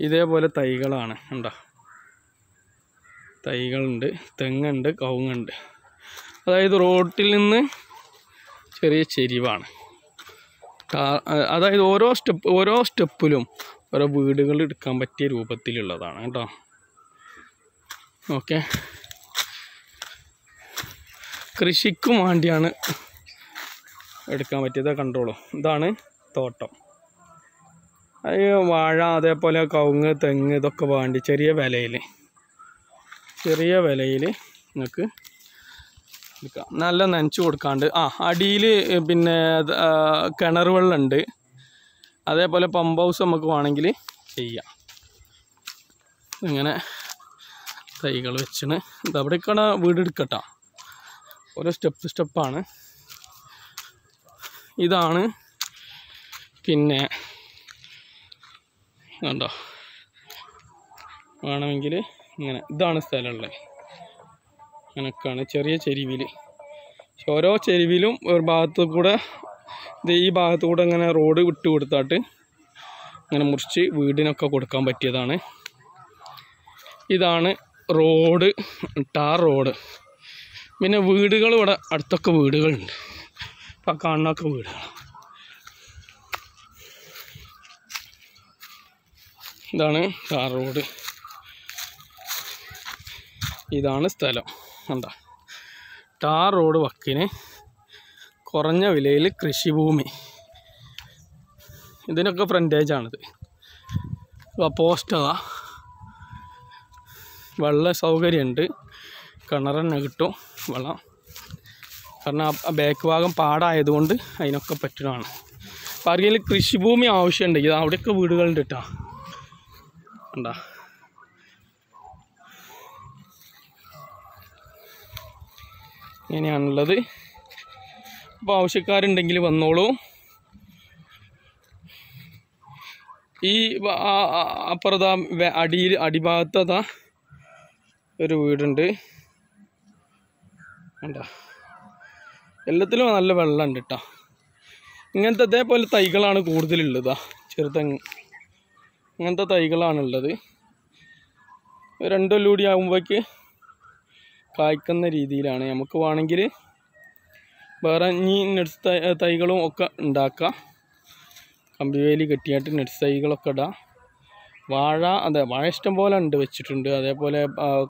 ഇതേപോലെ തൈകളാണ് ഉണ്ടോ തൈകളുണ്ട് തെങ്ങുണ്ട് കവുങ്ങുണ്ട് അതായത് റോട്ടിൽ നിന്ന് ചെറിയ ചെരിവാണ് കാ- അതായത് ഓരോ സ്റ്റെപ്പ് ഓരോ സ്റ്റെപ്പിലും ഓരോ വീടുകൾ എടുക്കാൻ പറ്റിയ രൂപത്തിലുള്ളതാണ് കേട്ടോ ഓക്കെ കൃഷിക്കും വേണ്ടിയാണ് എടുക്കാൻ പറ്റിയത് കണ്ടോളൂ ഇതാണ് തോട്ടം അത് വാഴ അതേപോലെ കവുങ്ങ് തെങ്ങ് ഇതൊക്കെ വേണ്ടി ചെറിയ വിലയിൽ ചെറിയ വിലയിൽ നിങ്ങൾക്ക് എടുക്കാം നല്ല നനച്ച് കൊടുക്കാണ്ട് ആ അടിയിൽ പിന്നെ അത്, ആ, കിണർ വെള്ളമുണ്ട് അതേപോലെ പമ്പ് ഹൗസ് നമുക്ക് വേണമെങ്കിൽ ചെയ്യാം ഇങ്ങനെ തൈകൾ വെച്ചിന് ഇത് അവിടേക്കാണ് വീട് എടുക്കട്ടോ ഓരോ സ്റ്റെപ്പ് സ്റ്റെപ്പാണ് ഇതാണ് പിന്നെ കണ്ടോ വേണമെങ്കിൽ ഇങ്ങനെ ഇതാണ് സ്ഥലമുള്ളത് അങ്ങനെയൊക്കെയാണ് ചെറിയ ചെരുവിൽ പക്ഷെ ഓരോ ചെരുവിലും ഒരു ഭാഗത്ത് കൂടെ ഇത് ഈ ഭാഗത്ത് കൂടെ ഇങ്ങനെ റോഡ് വിട്ട് കൊടുത്താട്ട് ഇങ്ങനെ മുറിച്ച് വീടിനൊക്കെ കൊടുക്കാൻ പറ്റിയതാണ് ഇതാണ് റോഡ് ടാർ റോഡ് പിന്നെ വീടുകൾ ഇവിടെ അടുത്തൊക്കെ വീടുകളുണ്ട് അപ്പം കാണുന്നൊക്കെ വീടുകൾ ഇതാണ് ടാർ റോഡ് ഇതാണ് സ്ഥലം എന്താ ടാർ റോഡ് വക്കിന് കുറഞ്ഞ വിലയിൽ കൃഷിഭൂമി ഇതിനൊക്കെ ഫ്രണ്ടേജാണിത് പോസ്റ്റ് അതാ വെള്ള സൗകര്യമുണ്ട് കിണർ തന്നെ കിട്ടും വെള്ളം കാരണം ആ ബാക്ക് ഭാഗം പാടായതുകൊണ്ട് അതിനൊക്കെ പറ്റുന്നതാണ് അപ്പം ആർക്കെങ്കിലും കൃഷിഭൂമി ആവശ്യമുണ്ടെങ്കിൽ അവിടെയൊക്കെ വീടുകളുണ്ട് കേട്ടോ ഉണ്ടാ ഇങ്ങനെയാണുള്ളത് അപ്പോൾ ആവശ്യക്കാരുണ്ടെങ്കിൽ വന്നോളൂ ഈ വ- ആ- ആ- അപ്പുറത്താ വെ- അടിയിൽ അടിഭാഗത്തതാ ഒരു വീടുണ്ട് കണ്ടോ എല്ലാത്തിലും നല്ല വെള്ളമുണ്ട് കേട്ടോ ഇങ്ങനത്തെ ഇതേപോലെ തൈകളാണ് കൂടുതലുള്ളതാ ചെറുതെങ്ങ് ഇങ്ങനത്തെ തൈകളാണുള്ളത് രണ്ടു കൂടി ആകുമ്പോഴേക്ക് കായ്ക്കുന്ന രീതിയിലാണ് നമുക്ക് വേണമെങ്കിൽ വേറെ ഇനി നെറ്റ്സ് തൈ തൈകളും ഒക്കെ ഉണ്ടാക്കാം കമ്പിവേലി കെട്ടിയായിട്ട് നെറ്റ്സ് തൈകളൊക്കെ ഇടാം വാഴ അതെ വാഴ ഇഷ്ടം പോലെ ഉണ്ട് വെച്ചിട്ടുണ്ട് അതേപോലെ ആ,